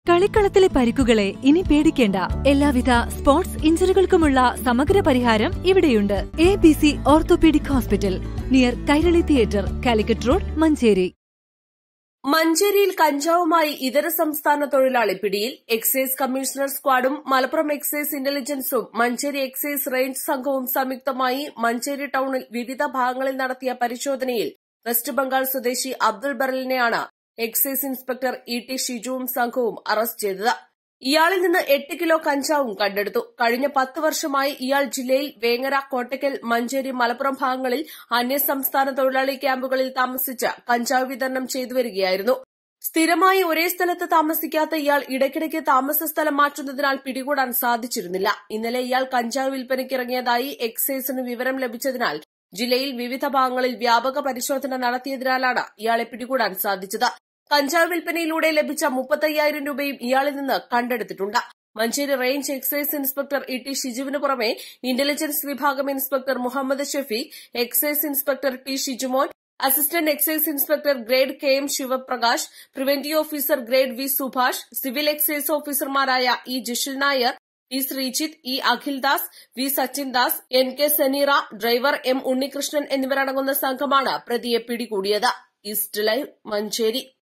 കളിക്കളത്തിലെ പരിക്കുകളെ ഇനി പേടിക്കേണ്ട എല്ലാവിധ സ്പോർട്സ് ഇഞ്ചുറികൾക്കുമുള്ള സമഗ്ര പരിഹാരം ഇവിടെയുണ്ട് A B C orthopaedic hospital near Kairali theatre Calicut road Manjeri മഞ്ചേരിയിൽ കഞ്ചാവുമായി ഇതര സംസ്ഥാന തൊഴിലാളി പിടിയിൽ എക്സൈസ് കമ്മീഷണർ സ്ക്വാഡും മലപ്പുറം എക്സൈസ് ഇന്റലിജൻസും മഞ്ചേരി എക്സൈസ് റേഞ്ച് സംഘവും സംയുക്തമായി മഞ്ചേരി ടൌണിൽ വിവിധ ഭാഗങ്ങളിൽ നടത്തിയ പരിശോധനയിൽ വെസ്റ്റ് ബംഗാൾ സ്വദേശി അബ്ദുൾ ബറലിനെയാണ് എക്സൈസ് ഇൻസ്പെക്ടർ ഇ ടി ഷിജുവും സംഘവും അറസ്റ്റ് ചെയ്തത് ഇയാളിൽ നിന്ന് എട്ട് കിലോ കഞ്ചാവും കണ്ടെടുത്തു കഴിഞ്ഞ പത്ത് വർഷമായി ഇയാൾ ജില്ലയിൽ വേങ്ങര കോട്ടയ്ക്കൽ മഞ്ചേരി മലപ്പുറം ഭാഗങ്ങളിൽ അന്യസംസ്ഥാന തൊഴിലാളി ക്യാമ്പുകളിൽ താമസിച്ച് കഞ്ചാവ് വിതരണം ചെയ്തു വരികയായിരുന്നു സ്ഥിരമായി ഒരേ സ്ഥലത്ത് താമസിക്കാത്ത ഇയാൾ ഇടയ്ക്കിടയ്ക്ക് താമസ സ്ഥലം മാറ്റുന്നതിനാൽ പിടികൂടാൻ സാധിച്ചിരുന്നില്ല ഇന്നലെ ഇയാൾ കഞ്ചാവ് വിൽപ്പനയ്ക്കിറങ്ങിയതായി എക്സൈസിന് വിവരം ലഭിച്ചതിനാൽ ജില്ലയിൽ വിവിധ ഭാഗങ്ങളിൽ വ്യാപക പരിശോധന നടത്തിയതിനാലാണ് ഇയാളെ പിടികൂടാൻ സാധിച്ചത് കഞ്ചാവ് വിൽപ്പനയിലൂടെ ലഭിച്ച മുപ്പത്തയ്യായിരം രൂപയും ഇയാളിൽ നിന്ന് കണ്ടെടുത്തിട്ടുണ്ട് Manjeri range excise inspector E T ഷിജുവിന് പുറമെ ഇന്റലിജൻസ് വിഭാഗം inspector Muhammad Shafeeq excise inspector T Shijumon assistant excise inspector grade K M Sivaprakash preventive officer grade V Subhash civil excise ഓഫീസർമാരായ E Jishil Nair E Sreejith E Akhildas V Sachin Das N K Saneera driver M Unnikrishnan എന്നിവരടങ്ങുന്ന സംഘമാണ് പ്രതിയെ പിടികൂടിയത് ഈസ്റ്റ് ലൈവ് മഞ്ചേരി